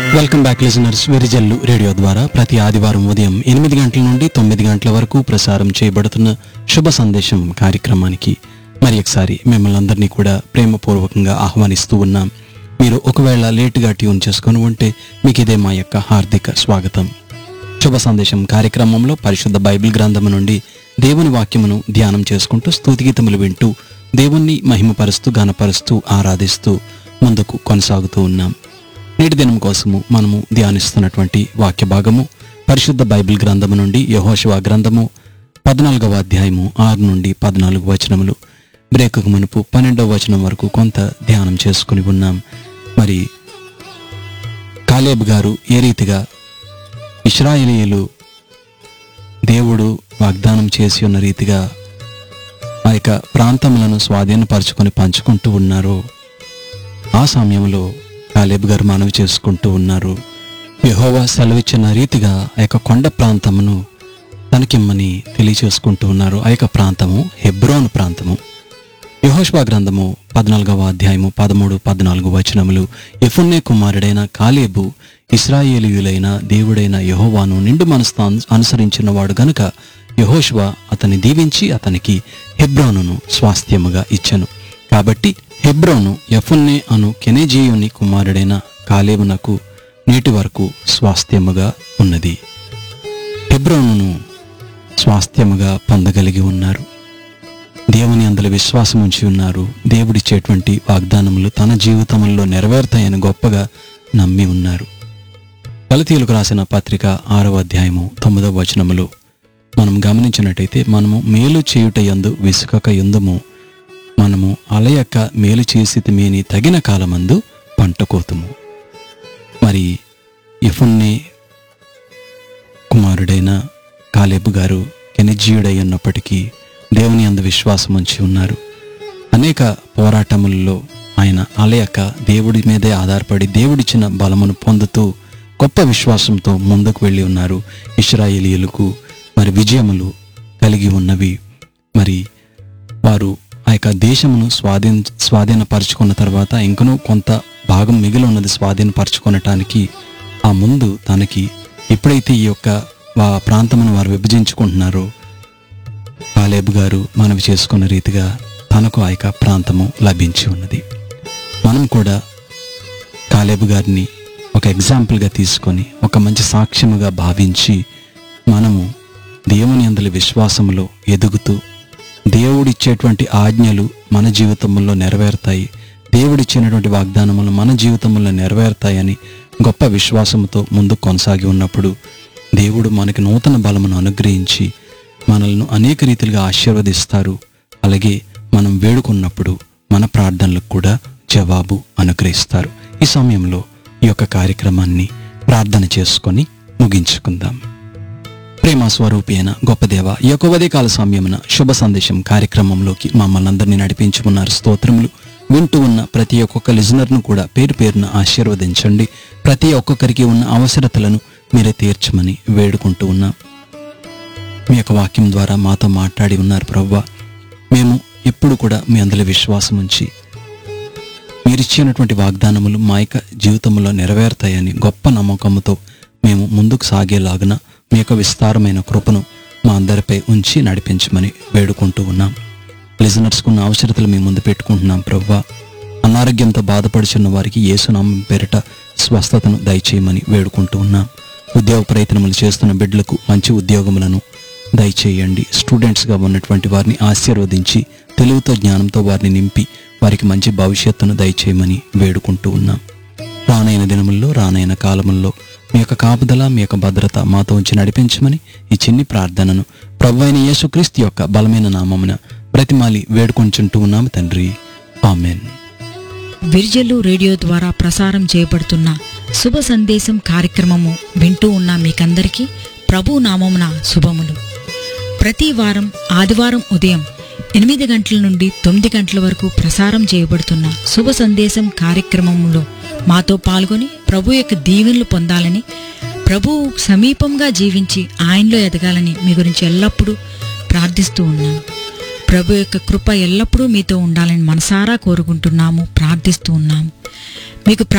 welcome back listeners Verijallu radio ద్వారా ప్రతి ఆదివారం ఉదయం ఎనిమిది గంటల నుండి తొమ్మిది గంటల వరకు ప్రసారం చేయబడుతున్న శుభ సందేశం కార్యక్రమానికి మరి ఒకసారి మిమ్మల్ని అందరినీ కూడా ప్రేమపూర్వకంగా ఆహ్వానిస్తూ ఉన్నాం మీరు ఒకవేళ లేటుగా ట్యూన్ చేసుకొని ఉంటే మీకు ఇదే మా యొక్క హార్దిక స్వాగతం శుభ సందేశం కార్యక్రమంలో పరిశుద్ధ బైబిల్ గ్రంథము నుండి దేవుని వాక్యమును ధ్యానం చేసుకుంటూ స్తుతిగీతములు వింటూ దేవుణ్ణి మహిమపరుస్తూ ఘనపరుస్తూ ఆరాధిస్తూ ముందుకు కొనసాగుతూ ఉన్నాం నేటి దినం కోసము మనము ధ్యానిస్తున్నటువంటి వాక్య భాగము పరిశుద్ధ బైబిల్ గ్రంథము నుండి యహోశివ గ్రంథము పద్నాలుగవ అధ్యాయము ఆరు నుండి పద్నాలుగు వచనములు బ్రేకుకు మునుపు పన్నెండవ వచనం వరకు కొంత ధ్యానం చేసుకుని ఉన్నాం మరి కాలేబ్ గారు ఏ రీతిగా ఇస్రాయేలీయులు దేవుడు వాగ్దానం చేసి ఉన్న రీతిగా ఆ యొక్క ప్రాంతములను స్వాధీనపరచుకొని పంచుకుంటూ ఉన్నారు ఆ సమయంలో కాలేబ్ గారు మనవి చేసుకుంటూ ఉన్నారు యెహోవా సెలవిచ్చిన రీతిగా ఆ యొక్క కొండ ప్రాంతమును తనకిమ్మని తెలియచేసుకుంటూ ఉన్నారు ఆ యొక్క ప్రాంతము హెబ్రోన్ ప్రాంతము యహోష్బా గ్రంథము పద్నాలుగవ అధ్యాయము పదమూడు పద్నాలుగు వచనములు ఎఫున్నే కుమారుడైన కాలేబు ఇస్రాయేలీయులైన దేవుడైన యహోవాను నిండు మనసుతో అను- అనుసరించిన వాడు గనుక యహోష్బా అతన్ని దీవించి అతనికి హెబ్రోనును స్వాస్థ్యముగా ఇచ్చెను కాబట్టి హెబ్రోను ఎఫున్నే అను కెనేజీయుని కుమారుడైన కాలేబునకు నేటి వరకు స్వాస్థ్యముగా ఉన్నది హెబ్రోనును స్వాస్థ్యముగా పొందగలిగి ఉన్నారు దేవుని అందులో విశ్వాసం ఉంచి ఉన్నారు దేవుడిచ్చేటువంటి వాగ్దానములు తన జీవితంలో నెరవేరుతాయని గొప్పగా నమ్మి ఉన్నారు గలతీయులకు రాసిన పత్రిక ఆరవ అధ్యాయము తొమ్మిదవ వచనములో మనం గమనించినట్టయితే మనము మేలు చేయుట యందు విసుకక యందుము మనము అలయక్క మేలు చేసి మేని తగిన కాలమందు పంట కోతుము మరి ఇఫున్ని కుమారుడైన కాలేబు గారు కెనిజీయుడై ఉన్నప్పటికీ దేవుని అందు విశ్వాసం ఉంచి ఉన్నారు అనేక పోరాటములలో ఆయన అలయక దేవుడి మీదే ఆధారపడి దేవుడిచ్చిన బలమును పొందుతూ గొప్ప విశ్వాసంతో ముందుకు వెళ్ళి ఉన్నారు ఇస్రాయేలీయులకు మరి విజయములు కలిగి ఉన్నవి మరి వారు ఆ యొక్క దేశమును స్వాధీన స్వాధీనపరచుకున్న తర్వాత ఇంకనూ కొంత భాగం మిగిలి ఉన్నది స్వాధీనపరచుకొనటానికి ఆ ముందు తనకి ఎప్పుడైతే ఈ యొక్క వా ప్రాంతమును వారు విభజించుకుంటున్నారో కాలేబు గారు మనవి చేసుకున్న రీతిగా తనకు ఆ యొక్క ప్రాంతము లభించి ఉన్నది మనం కూడా కాలేబు గారిని ఒక ఎగ్జాంపుల్గా తీసుకొని ఒక మంచి సాక్ష్యముగా భావించి మనము దేవుని అందరి విశ్వాసములో ఎదుగుతూ దేవుడిచ్చేటువంటి ఆజ్ఞలు మన జీవితంలో నెరవేరుతాయి దేవుడిచ్చినటువంటి వాగ్దానములు మన జీవితంలో నెరవేరుతాయని గొప్ప విశ్వాసముతో ముందు కొనసాగి ఉన్నప్పుడు దేవుడు మనకి నూతన బలమును అనుగ్రహించి మనల్ని అనేక రీతిలుగా ఆశీర్వదిస్తారు అలాగే మనం వేడుకున్నప్పుడు మన ప్రార్థనలకు కూడా జవాబు అనుగ్రహిస్తారు ఈ సమయంలో ఈ యొక్క కార్యక్రమాన్ని ప్రార్థన చేసుకొని ముగించుకుందాం ప్రేమ స్వరూపి అయిన గొప్ప దేవ ఈ యొక్క ఉదయకాల సమయమున శుభ సందేశం కార్యక్రమంలోకి మమ్మల్ని అందరినీ నడిపించుకున్నారు స్తోత్రములు వింటూ ఉన్న ప్రతి ఒక్కొక్క లిజనర్ను కూడా పేరు పేరున ఆశీర్వదించండి ప్రతి ఒక్కొక్కరికి ఉన్న అవసరతలను మీరే తీర్చమని వేడుకుంటూ ఉన్నాం మీ యొక్క వాక్యం ద్వారా మాతో మాట్లాడి ఉన్నారు ప్రవ్వా మేము ఎప్పుడు కూడా మీ అందులో విశ్వాసం ఉంచి మీరిచ్చినటువంటి వాగ్దానములు మా యొక్క జీవితంలో నెరవేరుతాయని గొప్ప నమ్మకంతో మేము ముందుకు సాగేలాగున మీ యొక్క విస్తారమైన కృపను మా అందరిపై ఉంచి నడిపించమని వేడుకుంటూ ఉన్నాం లిజనర్స్కు ఉన్న అవసరతలు మీ ముందు పెట్టుకుంటున్నాం ప్రవ్వా అనారోగ్యంతో బాధపడుచున్న వారికి యేసునామం పేరిట స్వస్థతను దయచేయమని వేడుకుంటూ ఉన్నాం ఉద్యోగ ప్రయత్నములు చేస్తున్న బిడ్డలకు మంచి ఉద్యోగములను దయచేయండి స్టూడెంట్స్గా ఉన్నటువంటి వారిని ఆశీర్వదించి తెలివితో జ్ఞానంతో వారిని నింపి వారికి మంచి భవిష్యత్తును దయచేయమని వేడుకుంటూ ఉన్నాం రానైన దినముల్లో రానైన కాలముల్లో మీ యొక్క కాపుదల మీ యొక్క భద్రత మాతో ఉంచి నడిపించమని ఈ చిన్ని ప్రార్థనను ప్రభు అయిన యేసుక్రీస్తు యొక్క బలమైన నామమున బ్రతిమాలి వేడుకొంచుంటూ ఉన్నాము తండ్రి ఆమెన్ విర్జలు రేడియో ద్వారా ప్రసారం చేయబడుతున్న శుభ సందేశం కార్యక్రమము వింటూ ఉన్న మీకందరికీ ప్రభు నామమున శుభములు ప్రతి వారం ఆదివారం ఉదయం ఎనిమిది గంటల నుండి తొమ్మిది గంటల వరకు ప్రసారం చేయబడుతున్న శుభ సందేశం కార్యక్రమంలో మాతో పాల్గొని ప్రభు యొక్క దీవెనలు పొందాలని ప్రభు సమీపంగా జీవించి ఆయనలో ఎదగాలని మీ గురించి ఎల్లప్పుడూ ప్రార్థిస్తూ ఉన్నాను ప్రభు యొక్క కృప ఎల్లప్పుడూ మీతో ఉండాలని మనసారా కోరుకుంటున్నాము ప్రార్థిస్తూ ఉన్నాము మీకు